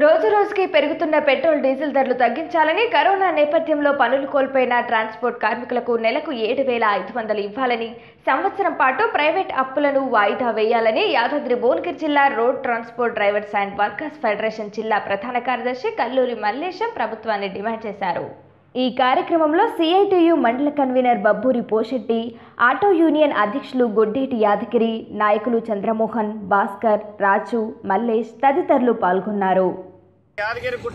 రోజు రోజుకి పెరుగుతున్న పెట్రోల్ డీజిల్ ధరలు తగ్గించాలని కరోనా నేపథ్యంలో పనులు కోల్పోయిన ట్రాన్స్పోర్ట్ కార్మికులకు నెలకు ఏడు వేల ఐదు వందలు ఇవ్వాలని సంవత్సరం పాటు ప్రైవేట్ అప్పులను వాయిదా వేయాలని యాదాద్రి భువనగిరి జిల్లా road transport drivers and workers federation జిల్లా ప్రధాన కార్యదర్శి కల్లూరి మల్లేశం ప్రభుత్వాన్ని డిమాండ్ చేశారు ఈ కార్యక్రమంలో సిఐటియు మండల convener Babburi Poshetti auto union అధ్యక్షులు గొడ్డేటి యాదగిరి నాయకులు చంద్రమోహన్ భాస్కర్ రాజు మల్లేష్ తదితరులు పాల్గొన్నారు యాదగిరిగుట్ట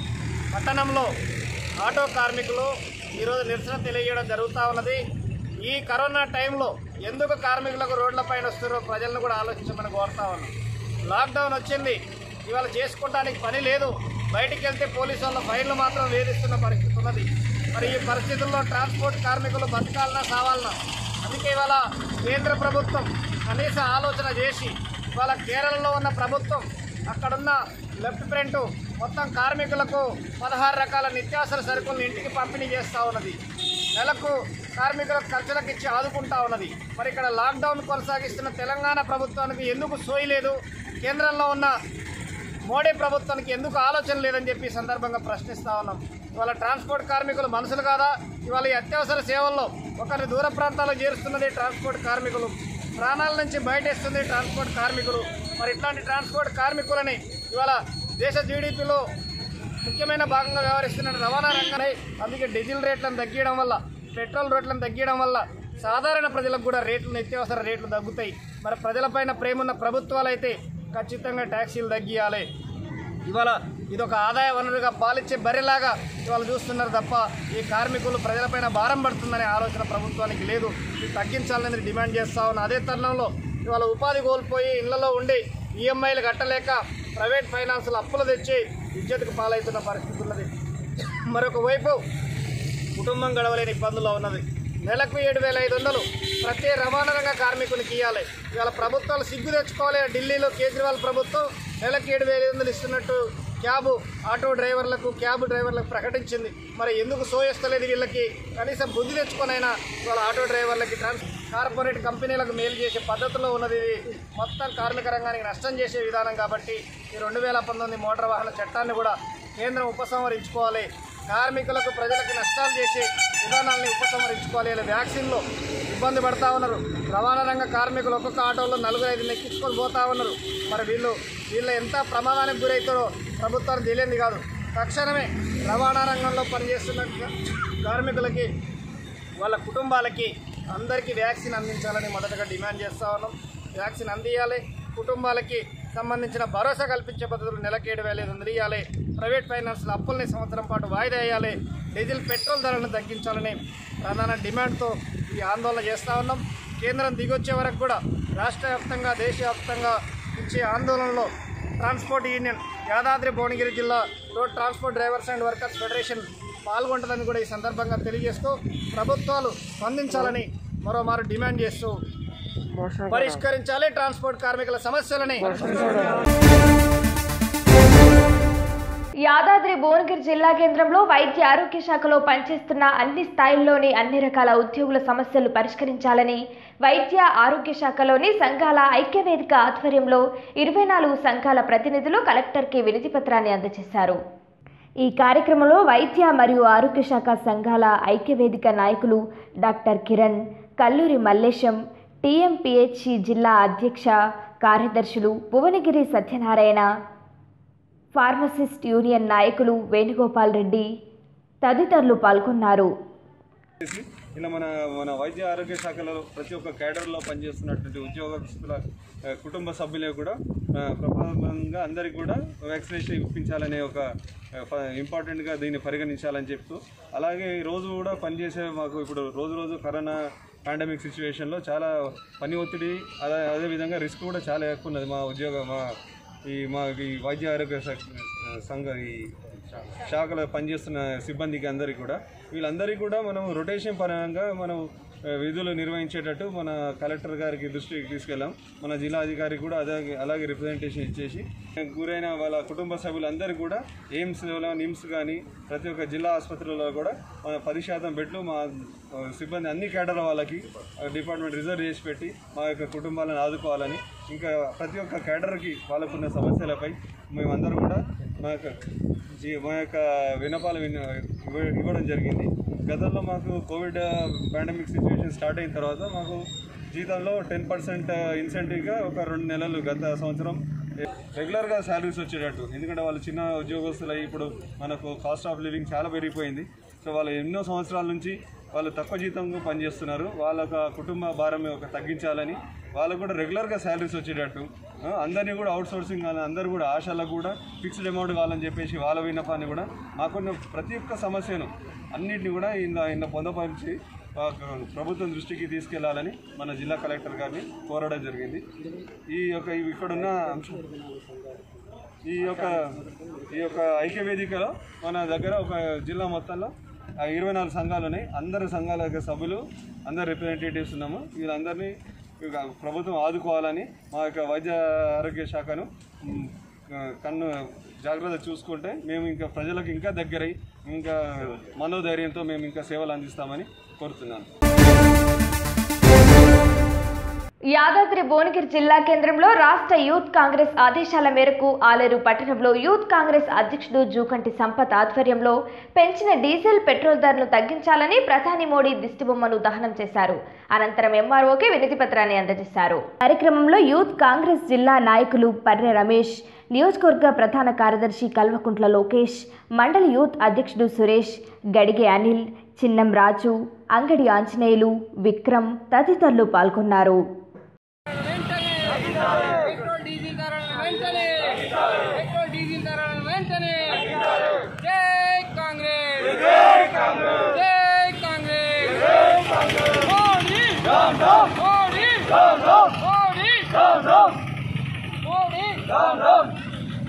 పట్టణంలో ఆటో కార్మికులు ఈరోజు నిరసన తెలియజేయడం జరుగుతూ ఉన్నది ఈ కరోనా టైంలో ఎందుకు కార్మికులకు రోడ్లపైన వస్తారో ప్రజలను కూడా ఆలోచించమని కోరుతా ఉన్నాం లాక్డౌన్ వచ్చింది ఇవాళ చేసుకోవడానికి పని లేదు బయటికి వెళ్తే పోలీసు వాళ్ళ ఫైన్లు మాత్రం వేధిస్తున్న పరిస్థితి ఉన్నది మరి ఈ పరిస్థితుల్లో ట్రాన్స్పోర్ట్ కార్మికులు బతకాలన్నా సావాలన్నా అందుకే ఇవాళ కేంద్ర ప్రభుత్వం కనీస ఆలోచన చేసి ఇవాళ కేరళలో ఉన్న ప్రభుత్వం అక్కడున్న లెఫ్ట్ ఫ్రంట్ మొత్తం కార్మికులకు పదహారు రకాల నిత్యావసర సరుకులను ఇంటికి పంపిణీ చేస్తూ ఉన్నది నెలకు కార్మికులకు ఖర్చులకు ఇచ్చి ఆదుకుంటా ఉన్నది మరి ఇక్కడ లాక్డౌన్ కొనసాగిస్తున్న తెలంగాణ ప్రభుత్వానికి ఎందుకు సోయలేదు కేంద్రంలో ఉన్న మోడీ ప్రభుత్వానికి ఎందుకు ఆలోచన లేదని చెప్పి ఈ సందర్భంగా ప్రశ్నిస్తా ఉన్నాం ఇవాళ ట్రాన్స్పోర్ట్ కార్మికులు మనుషులు కాదా ఇవాళ ఈ అత్యవసర సేవల్లో ఒకరిని దూర ప్రాంతాలకు చేరుస్తున్నది ట్రాన్స్పోర్ట్ కార్మికులు ప్రాణాల నుంచి బయటేస్తుంది ట్రాన్స్పోర్ట్ కార్మికులు మరి ఇట్లాంటి ట్రాన్స్పోర్ట్ కార్మికులని ఇవాళ దేశ జీడిపిలో ముఖ్యమైన భాగంగా వ్యవహరిస్తున్న రవాణా రంగమే అందుకే డీజిల్ రేట్లను తగ్గించడం వల్ల పెట్రోల్ రేట్లను తగ్గించడం వల్ల సాధారణ ప్రజలకు కూడా రేట్లు నిత్యావసర రేట్లు తగ్గుతాయి మరి ప్రజలపైన ప్రేమ ఉన్న ప్రభుత్వాలు అయితే ఖచ్చితంగా ట్యాక్సీలు తగ్గియాలి ఇవాళ ఇదొక ఆదాయ వనరుగా పాలిచ్చే బర్రెలాగా ఇవాళ చూస్తున్నారు తప్ప ఈ కార్మికులు ప్రజలపైన భారం పడుతుందనే ఆలోచన ప్రభుత్వానికి లేదు ఇది తగ్గించాలని డిమాండ్ చేస్తా ఉన్నా అదే తరుణంలో ఇవాళ ఉపాధి కోల్పోయి ఇళ్లలో ఉండి ఈఎంఐలు కట్టలేక ప్రైవేట్ ఫైనాన్సులు అప్పులు తెచ్చి విద్యుత్కు పాలవుతున్న పరిస్థితి ఉన్నది మరొక వైపు కుటుంబం గడవలేని ఇబ్బందుల్లో ఉన్నది నెలకు ఏడు వేల ఐదు వందలు ప్రతి రవాణా రంగ కార్మికునికి ఇవ్వాలి ఇవాళ ప్రభుత్వాలు సిగ్గు తెచ్చుకోవాలి ఢిల్లీలో కేజ్రీవాల్ ప్రభుత్వం నెలకు ఏడు వేల ఐదు వందలు ఇస్తున్నట్టు క్యాబ్ ఆటో డ్రైవర్లకు క్యాబ్ డ్రైవర్లకు ప్రకటించింది మరి ఎందుకు సోయస్తలేదు వీళ్ళకి కనీసం బుద్ధి తెచ్చుకొనైనా ఇవాళ ఆటో డ్రైవర్లకి ట్రాన్స్ కార్పొరేట్ కంపెనీలకు మేలు చేసే పద్ధతిలో ఉన్నది ఇది మొత్తం కార్మిక రంగానికి నష్టం చేసే విధానం కాబట్టి ఈ రెండు వేల పంతొమ్మిది మోటార్ వాహన చట్టాన్ని కూడా కేంద్రం ఉపసంహరించుకోవాలి కార్మికులకు ప్రజలకు నష్టాలు చేసే విధానాన్ని ఉపసంహరించుకోవాలి ఇలా వ్యాక్సిన్లో ఇబ్బంది పడతా ఉన్నారు రవాణా రంగ కార్మికులు ఒక్కొక్క ఆటోలో నలుగురు ఐదు ఎక్కించుకొని పోతా ఉన్నారు మరి వీళ్ళు వీళ్ళు ఎంత ప్రమాదానికి గురవుతారో ప్రభుత్వానికి తెలియంది కాదు తక్షణమే రవాణా రంగంలో పనిచేస్తున్న కార్మికులకి వాళ్ళ కుటుంబాలకి అందరికీ వ్యాక్సిన్ అందించాలని మొదటగా డిమాండ్ చేస్తా ఉన్నాం వ్యాక్సిన్ అందియాలి కుటుంబాలకి సంబంధించిన భరోసా కల్పించే పద్ధతులు నెలకు ఏడు వేల ఐదు వందలు ఇవ్వాలి ప్రైవేట్ ఫైనాన్స్ల అప్పుల్ని సంవత్సరం పాటు వాయిదా వేయాలి డీజిల్ పెట్రోల్ ధరలను తగ్గించాలని ప్రధాన డిమాండ్తో ఈ ఆందోళన చేస్తూ ఉన్నాం కేంద్రం దిగొచ్చే వరకు కూడా రాష్ట్ర వ్యాప్తంగా దేశవ్యాప్తంగా ఇచ్చే ఆందోళనలో ట్రాన్స్పోర్ట్ యూనియన్ యాదాద్రి భువనగిరి జిల్లా road transport drivers and workers federation పాల్గొంటుందని కూడా ఈ సందర్భంగా తెలియజేస్తూ ప్రభుత్వాలు స్పందించాలని మరోమారు డిమాండ్ చేస్తూ పరిష్కరించాలి ట్రాన్స్పోర్ట్ కార్మికుల సమస్యలని యాదాద్రి భువనగిరి జిల్లా కేంద్రంలో వైద్య ఆరోగ్య శాఖలో పనిచేస్తున్న అన్ని స్థాయిల్లోని అన్ని రకాల ఉద్యోగుల సమస్యలు పరిష్కరించాలని వైద్య ఆరోగ్య శాఖలోని సంఘాల ఐక్యవేదిక ఆధ్వర్యంలో ఇరవై నాలుగు సంఘాల ప్రతినిధులు కలెక్టర్కి వినతి పత్రాన్ని అందజేశారు ఈ కార్యక్రమంలో వైద్య మరియు ఆరోగ్య శాఖ సంఘాల ఐక్యవేదిక నాయకులు డాక్టర్ కిరణ్ కల్లూరి మల్లేశం టీఎంపీహెచ్సి జిల్లా అధ్యక్ష కార్యదర్శులు భువనగిరి సత్యనారాయణ ఫార్మసిస్ట్ యూనియన్ నాయకులు వేణుగోపాల్ రెడ్డి తదితరులు పాల్గొన్నారు చేసి ఇలా మన మన వైద్య ఆరోగ్య శాఖలో ప్రతి ఒక్క కేడర్లో పనిచేస్తున్నటువంటి ఉద్యోగస్తుల ఆ, కుటుంబ సభ్యులకు కూడా ఆ, ప్రప్రథమంగా అందరికీ కూడా వ్యాక్సినేషన్ ఇప్పించాలనే ఒక ఆ, ఫ- ఇంపార్టెంట్గా దీన్ని పరిగణించాలని చెప్తూ అలాగే ఈ రోజు కూడా పనిచేసే మాకు ఇప్పుడు రోజు రోజు కరోనా పాండమిక్ సిచ్యువేషన్లో చాలా పని ఒత్తిడి అదే అదేవిధంగా రిస్క్ కూడా చాలా ఎక్కువ ఉన్నది మా ఉద్యోగ మా ఈ మా ఈ వైద్య ఆరోగ్య శాఖ- సంఘ ఈ శాఖలో పనిచేస్తున్న సిబ్బందికి అందరికీ కూడా వీళ్ళందరికీ కూడా మనం రొటేషన్ పరంగా మనం ఆ, విధులు నిర్వహించేటట్టు మన కలెక్టర్ గారికి దృష్టికి తీసుకెళ్ళాం మన జిల్లా అధికారికి కూడా అదే అలాగే రిప్రజెంటేషన్ ఇచ్చేసి గురైన వాళ్ళ కుటుంబ సభ్యులందరికీ కూడా ఎయిమ్స్లో నిమ్స్ కానీ ప్రతి ఒక్క జిల్లా ఆసుపత్రులలో కూడా మన పది శాతం బెడ్లు మా ఆ, సిబ్బంది అన్ని కేడర్ వాళ్ళకి ఆ, డిపార్ట్మెంట్ రిజర్వ్ చేసి పెట్టి మా యొక్క కుటుంబాలను ఆదుకోవాలని ఇంకా ప్రతి ఒక్క కేడర్కి వాళ్ళకున్న సమస్యలపై మేమందరం కూడా మా యొక్క జీ- మా యొక్క వినపాలు విన ఇవ్వ- ఇవ్వడం జరిగింది గతంలో మాకు కోవిడ్ పాండమిక్ సిచ్యువేషన్ స్టార్ట్ అయిన తర్వాత మాకు జీతంలో టెన్ పర్సెంట్ ఇన్సెంటివ్గా ఒక రెండు నెలలు గత సంవత్సరం రెగ్యులర్గా శాలరీస్ వచ్చేటట్టు ఎందుకంటే వాళ్ళు చిన్న ఉద్యోగస్తులు అయ్యి ఇప్పుడు మనకు కాస్ట్ ఆఫ్ లివింగ్ చాలా పెరిగిపోయింది సో వాళ్ళు ఎన్నో సంవత్సరాల నుంచి వాళ్ళు తక్కువ జీతంగా పనిచేస్తున్నారు వాళ్ళ ఒక కుటుంబ భారం ఒక తగ్గించాలని వాళ్ళకు కూడా రెగ్యులర్గా శాలరీస్ వచ్చేటట్టు ఆ, అందరినీ కూడా అవుట్ సోర్సింగ్ కావాలి అందరూ కూడా ఆశాలకు కూడా ఫిక్స్డ్ అమౌంట్ కావాలని చెప్పేసి వాళ్ళ విన్నపాన్ని కూడా మాకున్న ప్రతి ఒక్క సమస్యను అన్నింటినీ కూడా ఇంత ఇంత పొందపరిచి ఆ, ప్రభుత్వం దృష్టికి తీసుకెళ్లాలని మన జిల్లా కలెక్టర్ గారిని కోరడం జరిగింది ఈ యొక్క ఇవి ఇక్కడున్న అంశం ఈ యొక్క ఈ యొక్క ఐక్య వేదికలో మన దగ్గర ఒక జిల్లా మొత్తంలో ఆ ఇరవై నాలుగు సంఘాలు ఉన్నాయి అందరు సంఘాల యొక్క సభ్యులు అందరు రిప్రజెంటేటివ్స్ ఉన్నాము వీళ్ళందరినీ ఇక ప్రభుత్వం ఆదుకోవాలని మా యొక్క వైద్య ఆరోగ్య శాఖను మ్, కన్ను జాగ్రత్త చూసుకుంటే మేము ఇంకా ప్రజలకు ఇంకా దగ్గరై ఇంకా మనోధైర్యంతో మేము ఇంకా సేవలు అందిస్తామని కోరుతున్నాను యాదాద్రి భువనగిరి జిల్లా కేంద్రంలో రాష్ట్ర యూత్ కాంగ్రెస్ ఆదేశాల మేరకు ఆలేరు పట్టణంలో యూత్ కాంగ్రెస్ అధ్యక్షుడు జూకంటి సంపత్ ఆధ్వర్యంలో పెంచిన డీజిల్ పెట్రోల్ ధరలు తగ్గించాలని ప్రధాని మోడీ దిష్టిబొమ్మను దహనం చేశారు అనంతరం ఎంఆర్ఓకి వినతి పత్రాన్ని అందజేశారు కార్యక్రమంలో యూత్ కాంగ్రెస్ జిల్లా నాయకులు పర్రె రమేష్ నియోజకవర్గ ప్రధాన కార్యదర్శి కల్వకుంట్ల లోకేష్ మండలి యూత్ అధ్యక్షుడు సురేష్ గడిగే అనిల్ చిన్నం రాజు అంగడి ఆంజనేయులు విక్రమ్ తదితరులు పాల్గొన్నారు పెట్రోల్ డీజిల్ ధరలను వెంటనే పెట్రోల్ డీజిల్ ధరలను వెంటనే జై కాంగ్రెస్ జై కాంగ్రెస్ మోడీ మోడీ మోడీ మోడీ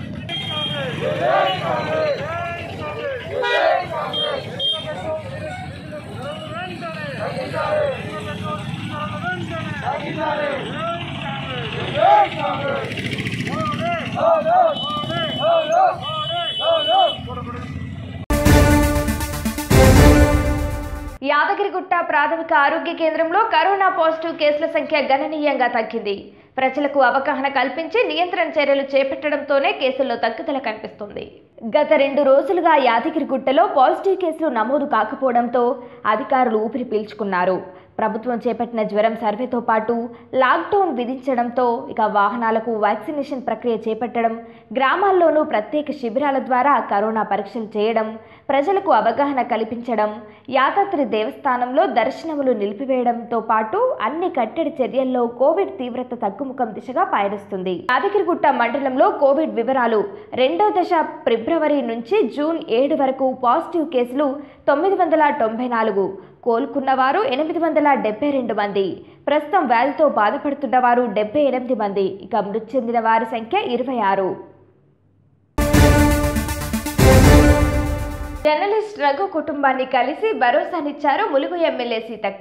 యాదగిరిగుట్ట ప్రాథమిక ఆరోగ్య కేంద్రంలో కరోనా పాజిటివ్ కేసుల సంఖ్య గణనీయంగా తగ్గింది ప్రజలకు అవగాహన కల్పించి నియంత్రణ చర్యలు చేపట్టడంతోనే కేసుల్లో తగ్గుదల కనిపిస్తుంది గత రెండు రోజులుగా యాదగిరిగుట్టలో పాజిటివ్ కేసులు నమోదు కాకపోవడంతో అధికారులు ఊపిరి పీల్చుకున్నారు ప్రభుత్వం చేపట్టిన జ్వరం సర్వేతో పాటు లాక్డౌన్ విధించడంతో ఇక వాహనాలకు వ్యాక్సినేషన్ ప్రక్రియ చేపట్టడం గ్రామాల్లోనూ ప్రత్యేక శిబిరాల ద్వారా కరోనా పరీక్షలు చేయడం ప్రజలకు అవగాహన కల్పించడం యాదాద్రి దేవస్థానంలో దర్శనములు నిలిపివేయడంతో పాటు అన్ని కట్టడి చర్యల్లో కోవిడ్ తీవ్రత తగ్గుముఖం దిశగా పయనిస్తుంది యాదగిరిగుట్ట మండలంలో కోవిడ్ వివరాలు రెండో దశ ఫిబ్రవరి నుంచి జూన్ ఏడు వరకు పాజిటివ్ కేసులు తొమ్మిది వందల తొంభై నాలుగు కోలుకున్న వారు ఎనిమిది వందల డెబ్బై రెండు మంది ప్రస్తుతం వ్యాధితో బాధపడుతున్న వారు డెబ్బై ఎనిమిది మంది ఇక మృతి చెందిన వారి సంఖ్య ఇరవై ఆరు జర్నలిస్ట్ రఘు కుటుంబాన్ని కలిసి భరోసానిచ్చారు ములుగు ఎమ్మెల్యే సీతక్క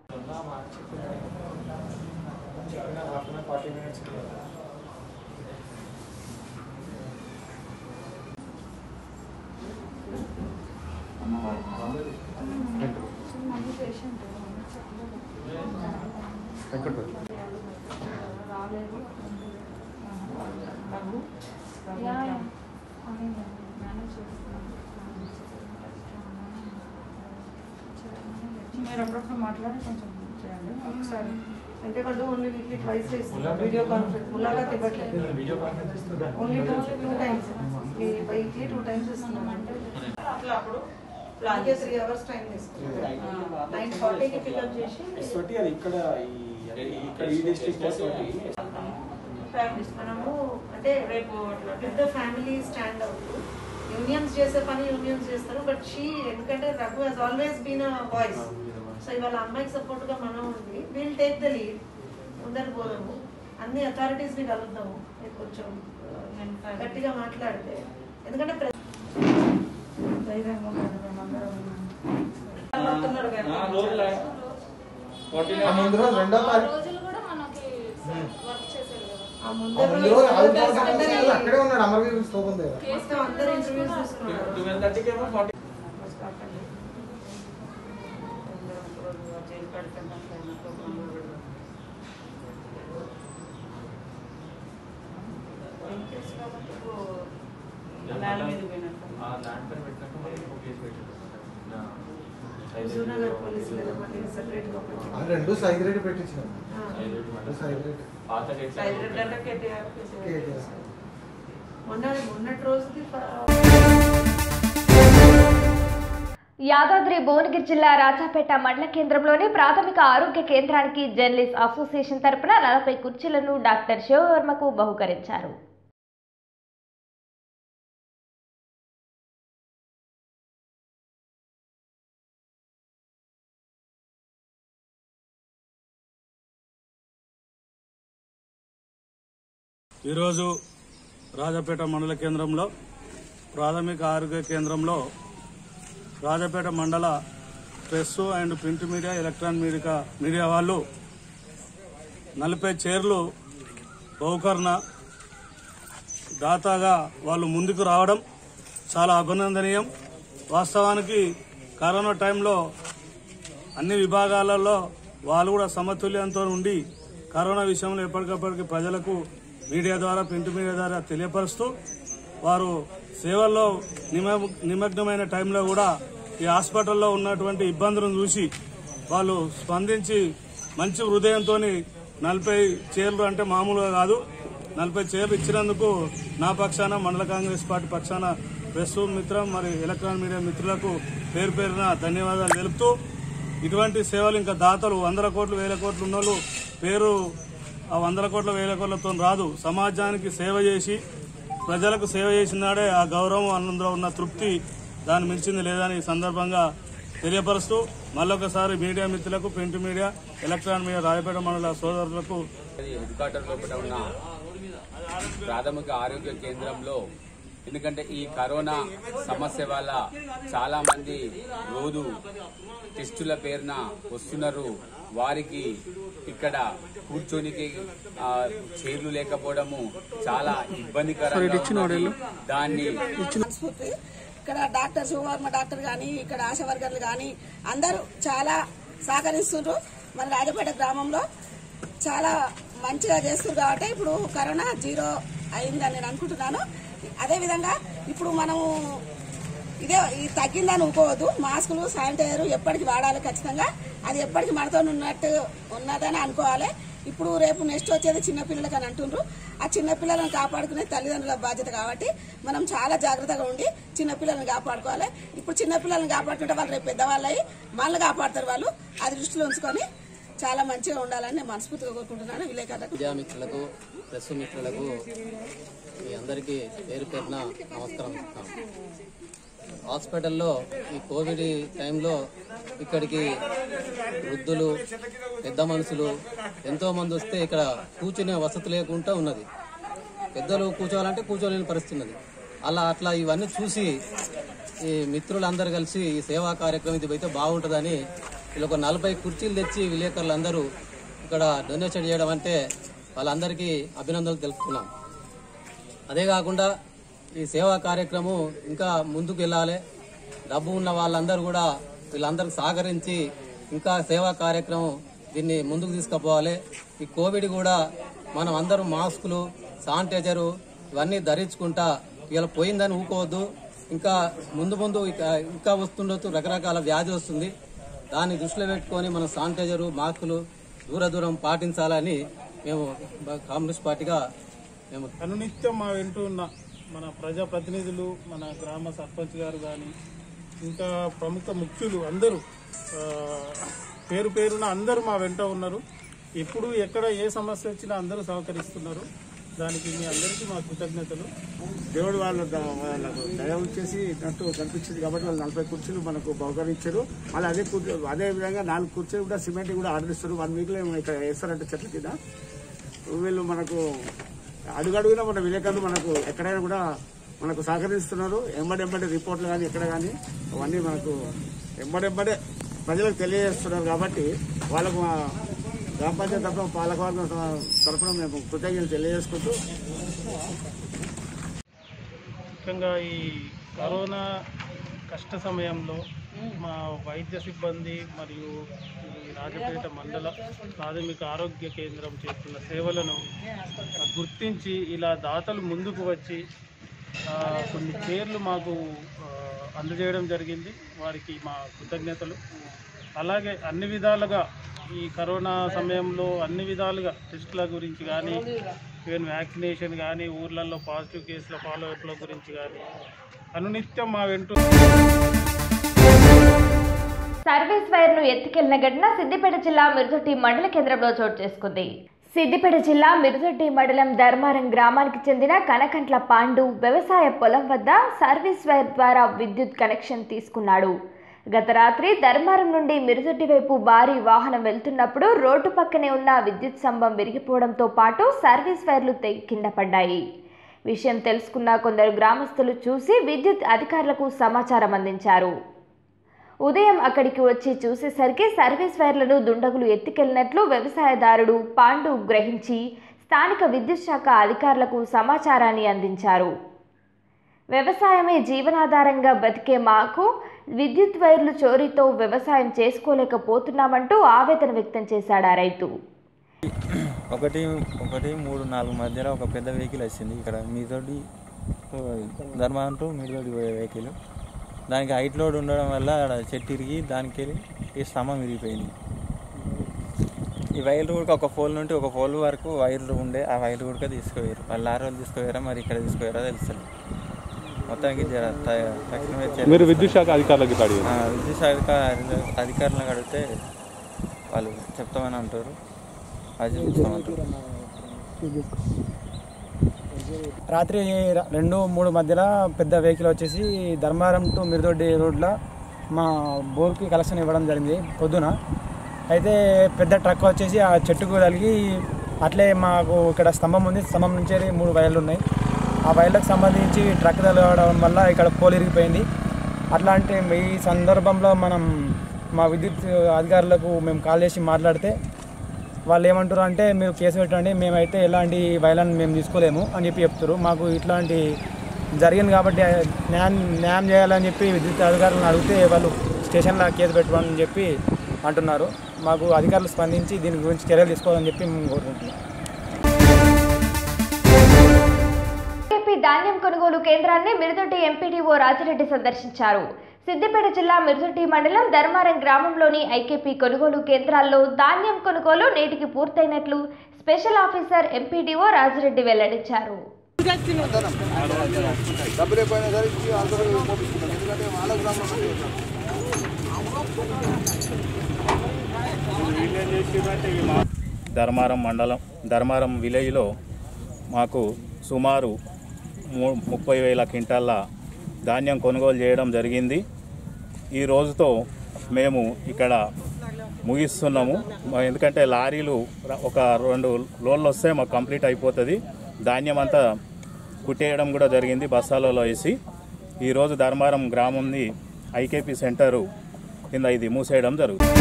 మీరు అప్పుడప్పుడు మాట్లాడి కొంచెం చేయండి ఒకసారి అంటే వాళ్ళు ఓన్లీ వీక్లీ ట్వైస్ చేస్తున్నారు వీడియో కాన్ఫరెన్స్ ములాఖాత్ ఇవ్వట్లేదు only two two times weekly two times ఇస్తున్నాం అట్లా అప్పుడు అలాగే త్రీ అవర్స్ టైం తీసుకుంటాం నైన్ ఫార్టీకి పికప్ చేసి స్వటి అది ఇక్కడ ఈ ఇక్కడ ఈ డిస్ట్రిక్ట్ స్వటి ఫ్యామిలీస్ మనము అంటే రేపు పెద్ద ఫ్యామిలీ స్టాండ్ అవుట్ యూనియన్స్ చేసే పని యూనియన్స్ చేస్తారు బట్ షీ ఎందుకంటే Raghu has always been a voice so ఇవాళ అమ్మాయికి సపోర్ట్ గా మనం ఉంది వీల్ టేక్ ద లీడ్ ముందరు పోదాము అన్ని అథారిటీస్ ని కలుద్దాము మీరు కొంచెం ఆ, గట్టిగా మాట్లాడితే ఎందుకంటే ప్ర- ధైర్యంగా ఉండాలి మేమందరం. వస్తున్నారు కదా. ఆ ముందు రోజు రెండో తారీఖు ఆ ఆ ముందర ముందు రోజు రోజు ఆదిత్య అందరినీ గారు అక్కడే ఉన్నాడు అమరవీరు స్తూపం దగ్గర మొత్తం అందరు ఇంటర్వ్యూస్ తీసుకున్నారు ట్వెల్వ్ థర్టీకి ఏమో ఫార్టీ కేసు కాబట్టి ల్యాండ్ మీద పోయినట్టు హుజూర్నగర్ పోలీసులు కదా మళ్ళీ సెపరేట్గా ఆ ఒకటి రెండు సైడ్ రేట్ పెట్టించినాం ఆ. రెండు సైడ్ రేట్ సైలెంట్ అంటే కేటీఆర్ కేసీఆర్. కేటీఆర్. మొన్న మొన్నటి రోజుది ఫ- యాదాద్రి భువనగిరి జిల్లా రాజాపేట మండల కేంద్రంలోని ప్రాథమిక ఆరోగ్య కేంద్రానికి జర్నలిస్ట్ అసోసియేషన్ తరపున నలభై కుర్చీలను డాక్టర్ శివవర్మకు బహుకరించారు ఈరోజు రాజపేట మండల కేంద్రంలో ప్రాథమిక ఆరోగ్య కేంద్రంలో రాజపేట మండల press and print media electronic media media వాళ్ళు నలభై చైర్లు బహుకరణ దాతాగా వాళ్ళు ముందుకు రావడం చాలా అభినందనీయం వాస్తవానికి కరోనా టైంలో అన్ని విభాగాలలో వాళ్ళు కూడా సమతుల్యంతో ఉండి కరోనా విషయంలో ఎప్పటికప్పటికి ప్రజలకు మీడియా ద్వారా ప్రింట్ మీడియా ద్వారా తెలియపరుస్తూ వారు సేవల్లో నిమ- నిమగ్నమైన టైంలో కూడా ఈ హాస్పిటల్లో ఉన్నటువంటి ఇబ్బందులను చూసి వాళ్ళు స్పందించి మంచి హృదయంతో నలభై చైర్లు అంటే మామూలుగా కాదు నలభై చైర్లు ఇచ్చినందుకు నా పక్షాన మండల కాంగ్రెస్ పార్టీ పక్షాన ప్రెస్ మిత్రం మరి ఎలక్ట్రానిక్ మీడియా మిత్రులకు పేరు పేరున ధన్యవాదాలు తెలుపుతూ ఇటువంటి సేవలు ఇంకా దాతలు వందల కోట్లు వేల కోట్లు ఉన్నోళ్ళు పేరు ఆ వందల కోట్ల వేల కోట్లతో రాదు సమాజానికి సేవ చేసి ప్రజలకు సేవ చేసినాడే ఆ గౌరవం అందులో ఉన్న తృప్తి దాన్ని మించింది లేదని ఈ సందర్భంగా తెలియపరుస్తూ మళ్ళొకసారి మీడియా మిత్రులకు print media electronic media Rayapet మండల సోదరులకు హెడ్ క్వార్టర్ లోపల ఉన్న ప్రాథమిక ఆరోగ్య కేంద్రంలో ఎందుకంటే ఈ కరోనా సమస్య వల్ల చాలా మంది రోజు టెస్టుల పేరున వస్తున్నారు వారికి ఇక్కడ కూర్చోనికి ఆ, చైర్లు లేకపోవడము చాలా ఇబ్బందికరంగా ఉన్నది. దాన్ని సంస్కృతి ఇక్కడ డాక్టర్ శివవర్మ డాక్టర్ కానీ ఇక్కడ ఆశా వర్కర్లు కానీ అందరూ చాలా సహకరిస్తుండ్రు మన రాజపేట గ్రామంలో చాలా మంచిగా చేస్తారు కాబట్టి ఇప్పుడు కరోనా జీరో అయిందని నేను అనుకుంటున్నాను అదేవిధంగా ఇప్పుడు మనము ఇదే ఈ తగ్గిందని ఊకోవద్దు మాస్కులు శానిటైజర్ ఎప్పటికి వాడాలి ఖచ్చితంగా అది ఎప్పటికి మనతో ఉన్నట్టు ఉన్నదని అనుకోవాలి ఇప్పుడు రేపు నెక్స్ట్ వచ్చేది చిన్నపిల్లలకి అని అంటుండ్రు ఆ చిన్నపిల్లలను కాపాడుకునే తల్లిదండ్రుల బాధ్యత కాబట్టి మనం చాలా జాగ్రత్తగా ఉండి చిన్నపిల్లలను కాపాడుకోవాలి ఇప్పుడు చిన్నపిల్లలను కాపాడుకుంటే వాళ్ళు రేపు పెద్దవాళ్ళు అయ్యి మనల్ని కాపాడుతారు వాళ్ళు అది దృష్టిలో ఉంచుకొని చాలా మంచిగా ఉండాలని నేను మనస్ఫూర్తిగా కోరుకుంటున్నాను విలేకరులకు మీడియా మిత్రులకు ప్రెస్ మిత్రులకు మీ అందరికీ పేరు పేరున నమస్కారం చెప్తాం హాస్పిటల్లో ఈ కోవిడ్ టైంలో ఇక్కడికి వృద్ధులు పెద్ద మనుషులు ఎంతో మంది వస్తే ఇక్కడ కూర్చునే వసతి లేకుండా ఉన్నది పెద్దలు కూర్చోవాలంటే కూర్చోలేని పరిస్థితి ఉన్నది అలా అట్లా ఇవన్నీ చూసి ఈ మిత్రులందరూ కలిసి ఈ సేవా కార్యక్రమం ఇది అయితే బాగుంటుందని వీళ్ళు ఒక నలభై కుర్చీలు తెచ్చి విలేకరులందరూ ఇక్కడ డొనేషన్ చేయడం అంటే వాళ్ళందరికీ అభినందనలు తెలుపుతున్నాం అదే కాకుండా ఈ సేవా కార్యక్రమం ఇంకా ముందుకు వెళ్ళాలి డబ్బు ఉన్న వాళ్ళందరూ కూడా వీళ్ళందరికీ సహకరించి ఇంకా సేవా కార్యక్రమం దీన్ని ముందుకు తీసుకుపోవాలి ఈ కోవిడ్ కూడా మనం అందరం మాస్కులు శానిటైజరు ఇవన్నీ ధరించుకుంటా ఇలా పోయిందని ఊకోవద్దు ఇంకా ముందు ముందు ఇక- ఇంకా వస్తుండొచ్చు రకరకాల వ్యాధి వస్తుంది దాన్ని దృష్టిలో పెట్టుకొని మనం శానిటైజరు మాస్కులు దూర దూరం పాటించాలని మేము కాంగ్రెస్ పార్టీగా మేము అనునిత్యం మా వెంటూ ఉన్న మన ప్రజాప్రతినిధులు మన గ్రామ సర్పంచ్ గారు కానీ ఇంకా ప్రముఖ ముఖ్యులు అందరూ ఆ, పేరు పేరున అందరూ మా వెంట ఉన్నారు ఎప్పుడు ఎక్కడ ఏ సమస్య వచ్చినా అందరూ సహకరిస్తున్నారు దానికి మీ అందరికీ మా కృతజ్ఞతలు దేవుడు వాళ్ళు ద- వాళ్ళకు దయ వచ్చేసి నట్టు కనిపించింది కాబట్టి వాళ్ళు నలభై కుర్చీలు మనకు బహుకరించారు మళ్ళీ అదే కుర్చీ అదే విధంగా నాలుగు కుర్చీలు కూడా సిమెంట్ కూడా ఆర్డర్ ఇస్తారు వన్ వీక్లో ఏమో ఇక్కడ వేస్తారంటే చెట్ల కింద వీళ్ళు మనకు అడుగడుగునా మన విలేకరులు మనకు ఎక్కడైనా కూడా మనకు సహకరిస్తున్నారు ఎంబడెంబడి రిపోర్ట్లు కానీ ఎక్కడ కానీ అవన్నీ మనకు ఎంబడెంబడే ప్రజలకు తెలియజేస్తున్నారు కాబట్టి వాళ్ళకు మా గ్రామ పంచాయతీ తరఫున పాలకవర్గం తరఫున మేము కృతజ్ఞతలు తెలియజేసుకుంటూ ముఖ్యంగా ఈ కరోనా కష్ట సమయంలో మా వైద్య సిబ్బంది మరియు ఈ రాజపేట మండల ప్రాథమిక ఆరోగ్య కేంద్రం చేస్తున్న సేవలను ఆ, గుర్తించి ఇలా దాతలు ముందుకు వచ్చి ఆ, కొన్ని చైర్లు మాకు ఆ, అందజేయడం జరిగింది వారికి మా కృతజ్ఞతలు అలాగే అన్ని విధాలుగా ఈ కరోనా సమయంలో అన్ని విధాలుగా టెస్టుల గురించి కానీ ఈవెన్ వ్యాక్సినేషన్ కానీ ఊర్లలో పాజిటివ్ కేసుల ఫాలోఅప్ల గురించి కానీ అనునిత్యం మా వెంటూ సర్వీస్ వైర్ ను ఎత్తుకెళ్లిన ఘటన సిద్దిపేట జిల్లా మిరుదొట్టి మండల కేంద్రంలో చోటు చేసుకుంది సిద్దిపేట జిల్లా మిరుదొట్టి మండలం ధర్మారం గ్రామానికి చెందిన కనకంట్ల పాండు వ్యవసాయ పొలం వద్ద సర్వీస్ వైర్ ద్వారా విద్యుత్ కనెక్షన్ తీసుకున్నాడు గత రాత్రి ధర్మారం నుండి మిరుదొట్టి వైపు భారీ వాహనం వెళ్తున్నప్పుడు రోడ్డు పక్కనే ఉన్న విద్యుత్ స్తంభం విరిగిపోవడంతో పాటు సర్వీస్ వైర్లు తెగి కింద పడ్డాయి విషయం తెలుసుకున్న కొందరు గ్రామస్తులు చూసి విద్యుత్ అధికారులకు సమాచారం అందించారు ఉదయం అక్కడికి వచ్చి చూసేసరికి సర్వీస్ వైర్లను దుండగులు ఎత్తుకెళ్లినట్లు వ్యవసాయదారుడు పాండు గ్రహించి స్థానిక విద్యుత్ శాఖ అధికారులకు సమాచారాన్ని అందించారు వ్యవసాయమే జీవనాధారంగా బతికే మాకు విద్యుత్ వైర్లు చోరీతో వ్యవసాయం చేసుకోలేకపోతున్నామంటూ ఆవేదన వ్యక్తం చేశాడు ఆ రైతు ఒకటి ఒకటి మూడు నాలుగు మధ్యలో ఒక పెద్ద వెహికల్ వచ్చింది ఇక్కడ మీతోటి ధర్మాన్ టు మీతోటి పోయే వెహికల్ దానికి హైట్ లోడ్ ఉండడం వల్ల ఆడ చెట్టు ఇరిగి దానికి వెళ్ళి ఈ స్తంభం విరిగిపోయింది ఈ వైర్లు కూడా ఒక పోల్ నుండి ఒక పోల్ వరకు వైర్లు ఉండే ఆ వైర్లు కూడా తీసుకుపోయారు వాళ్ళు ఆ రోజు తీసుకుపోయారా మరి ఇక్కడ తీసుకుపోయారా తెలుస్తుంది మొత్తానికి జర త- తక్షణమే చర్య మీరు విద్యుత్ శాఖ అధికారులకి ఇట్లా అడిగారు ఆ, విద్యుత్ శాఖ అధిక- అధికారులకు అడిగితే వాళ్ళు చెప్తామని అంటారు అది చూపిస్తామంటారు రాత్రి ర- రెండు మూడు మధ్యలో పెద్ద వెహికల్ వచ్చేసి ధర్మారం టు మిరుదొడ్డి రోడ్లో మా బోర్కి కలెక్షన్ ఇవ్వడం జరిగింది పొద్దున అయితే పెద్ద ట్రక్ వచ్చేసి ఆ చెట్టుకు తగిలి అట్లే మాకు ఇక్కడ స్తంభం ఉంది స్తంభం నుంచి మూడు వైర్లు ఉన్నాయి ఆ వైర్లకు సంబంధించి ట్రక్ తగలడం వల్ల ఇక్కడ పోల్ ఇరిగిపోయింది అట్లాంటి ఈ సందర్భంలో మనం మా విద్యుత్ అధికారులకు మేము కాల్ చేసి మాట్లాడితే వాళ్ళు ఏమంటారు అంటే మీరు కేసు పెట్టండి మేమైతే ఎలాంటి వైలెన్స్ మేము తీసుకోలేము అని చెప్పి చెప్తారు మాకు ఇట్లాంటి జరిగింది కాబట్టి న్యాయం న్యాయం చేయాలని చెప్పి విద్యుత్ అధికారులను అడిగితే వాళ్ళు స్టేషన్లో కేసు పెట్టమని చెప్పి అంటున్నారు మాకు అధికారులు స్పందించి దీని గురించి చర్యలు తీసుకోవాలని చెప్పి మేము కోరుకుంటున్నాం ఏపీ ధాన్యం కొనుగోలు కేంద్రాన్ని మిరుదొడ్డి ఎంపీడీఓ రాజిరెడ్డి సందర్శించారు సిద్దిపేట జిల్లా మిరుదొడ్డి మండలం ధర్మారం గ్రామంలోని ఐకేపీ కొనుగోలు కేంద్రాల్లో ధాన్యం కొనుగోలు నేటికి పూర్తయినట్లు స్పెషల్ ఆఫీసర్ ఎంపీడీఓ రాజిరెడ్డి వెల్లడించారు ధర్మారం మండలం ధర్మారం విలేజ్లో మాకు సుమారు ము- ముప్పై వేల క్వింటాల ధాన్యం కొనుగోలు చేయడం జరిగింది ఈ రోజుతో మేము ఇక్కడ ముగిస్తున్నాము మ- ఎందుకంటే లారీలు ర- ఒక రెండు లోడ్లు వస్తే మాకు కంప్లీట్ అయిపోతుంది ధాన్యం అంతా కుట్టేయడం కూడా జరిగింది బస్తాలలో వేసి ఈరోజు ధర్మారం గ్రామంని ఐకేపీ సెంటరు కింద ఇది మూసేయడం జరుగుతుంది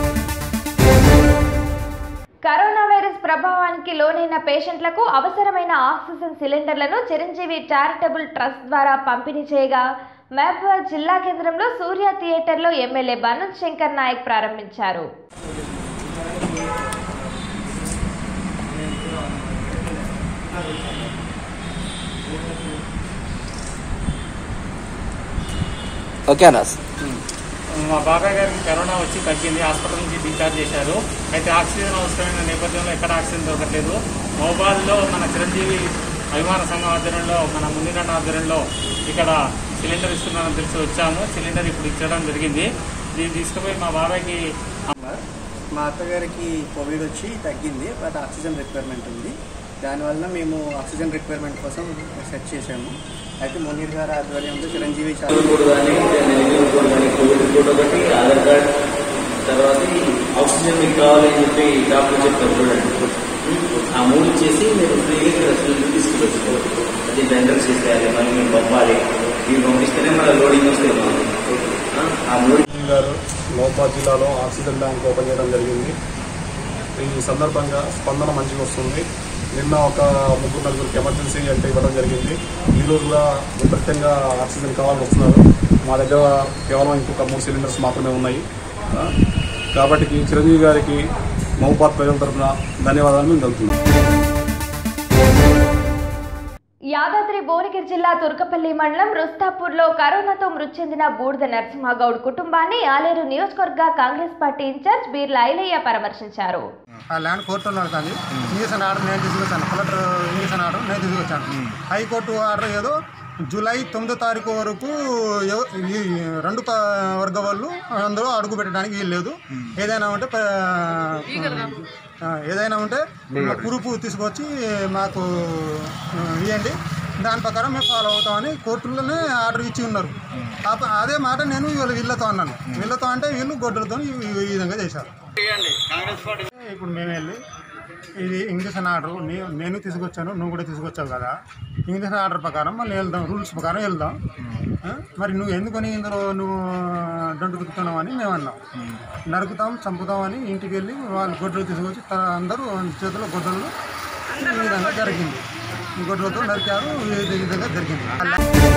కరోనా వైరస్ ప్రభావానికి లోనైన పేషెంట్లకు అవసరమైన ఆక్సిజన్ సిలిండర్లను చిరంజీవి చారిటబుల్ ట్రస్ట్ ద్వారా పంపిణీ చేయగా మహబూబాద్ జిల్లా కేంద్రంలో సూర్య థియేటర్లో ఎమ్మెల్యే బనంద్ శంకర్ నాయక్ ప్రారంభించారు ఓకే అనాస్ మా బాబాయ్ గారికి కరోనా వచ్చి తగ్గింది హాస్పిటల్ నుంచి డిశ్చార్జ్ చేశారు అయితే ఆక్సిజన్ అవసరమైన నేపథ్యంలో ఎక్కడ ఆక్సిజన్ దొరకట్లేదు మోబాల్లో మన చిరంజీవి అభిమాన సంఘం ఆధ్వర్యంలో మన ముందుగండ ఆధ్వర్యంలో ఇక్కడ సిలిండర్ ఇస్తున్నామని తెలిసి వచ్చాము సిలిండర్ ఇప్పుడు ఇచ్చడం జరిగింది దీన్ని తీసుకుపోయి మా బాబాయ్కి మా అత్తగారికి కోవిడ్ వచ్చి తగ్గింది బట్ ఆక్సిజన్ రిక్వైర్మెంట్ ఉంది దానివల్ల మేము ఆక్సిజన్ రిక్వైర్మెంట్ కోసం సెట్ చేసాము అయితే మునీర్ గారి ఆధ్వర్యంలో చిరంజీవి కోడ్ కానీ నెగిటివ్ కోడ్ కానీ కోవిడ్ కోడ్ ఒకటి ఆధార్ కార్డ్ తర్వాత ఈ ఆక్సిజన్ మీకు కావాలని చెప్పి డాక్టర్ చెప్తారు చూడండి ఆ మూడు ఇచ్చేసి మీరు ఫ్రీగా రెస్టారెంట్ తీసుకువచ్చుకోవచ్చు అది టెండర్ చేసేయాలి మళ్ళీ మేము పంపాలి ఇవి పంపిస్తేనే మన లోడింగ్ వస్తే మాకు. ఆ, ఆ మూడు గారు మహబాద్ జిల్లాలో ఆక్సిజన్ బ్యాంక్ ఓపెన్ చేయడం జరిగింది ఈ సందర్భంగా స్పందన మంచిగా వస్తుంది నిన్న ఒక ముగ్గురు నలుగురికి ఎమర్జెన్సీ అంటే ఇవ్వడం జరిగింది ఈ రోజు కూడా విపరీతంగా ఆక్సిజన్ కావాలని వస్తున్నారు మా దగ్గర కేవలం ఇంకొక మూడు సిలిండర్స్ మాత్రమే ఉన్నాయి ఆ, కాబట్టి చిరంజీవి గారికి మహబాద్ ప్రజల తరఫున ధన్యవాదాలు మేము తెలుపుతున్నాం యాదాద్రి భువనగిరి జిల్లా తుర్కపల్లి మండలం రుస్తాపూర్లో కరోనాతో మృతి చెందిన బూడిద నరసింహగౌడ్ కుటుంబాన్ని ఆలేరు నియోజకవర్గ Congress party in-charge Beerla Ailaiah పరామర్శించారు ఆ ల్యాండ్ కోర్టులో నడుతుంది ఇంజక్షన్ ఆర్డర్ నేను తీసుకొచ్చాను కలెక్టర్ ఇంజక్షన్ ఆర్డర్ నేను తీసుకొచ్చాను హైకోర్టు ఆర్డర్ ఏదో జూలై తొమ్మిదో తారీఖు వరకు ఎవ- ఈ రెండు ప- వర్గ వాళ్ళు అందులో అడుగు పెట్టడానికి వీల్లేదు ఏదైనా ఉంటే ప- ఆ, ఏదైనా ఉంటే ప్రూఫ్ తీసుకొచ్చి మాకు ఆ, ఇవ్వండి దాని ప్రకారం మేము ఫాలో అవుతామని కోర్టులోనే ఆర్డర్ ఇచ్చి ఉన్నారు ఆ ప- అదే మాట నేను వీళ్ళ వీళ్ళతో అన్నాను వీళ్ళతో అంటే వీళ్ళు గొడ్డలతో ఈ ఈ విధంగా చేశారు ఇప్పుడు మేము వెళ్ళి ఇది ఇంగ్లీషన్ ఆర్డర్ నే- నేను తీసుకొచ్చాను నువ్వు కూడా తీసుకొచ్చావు కదా ఇంగ్లీషన్ ఆర్డర్ ప్రకారం మళ్ళీ వెళ్దాం రూల్స్ ప్రకారం వెళ్దాం ఆ? మరి నువ్వు ఎందుకని ఇందులో నువ్వు దండు కుతుకుతున్నావు అని మేము అన్నాం నరుకుతాం చంపుతాం అని ఇంటికి వెళ్ళి వాళ్ళు గొడ్డలు తీసుకొచ్చి త- అందరూ చేతిలో గొడ్డలు ఈ విధంగా జరిగింది ఈ గొడ్డలతో నరికారు ఈ విధంగా జరిగింది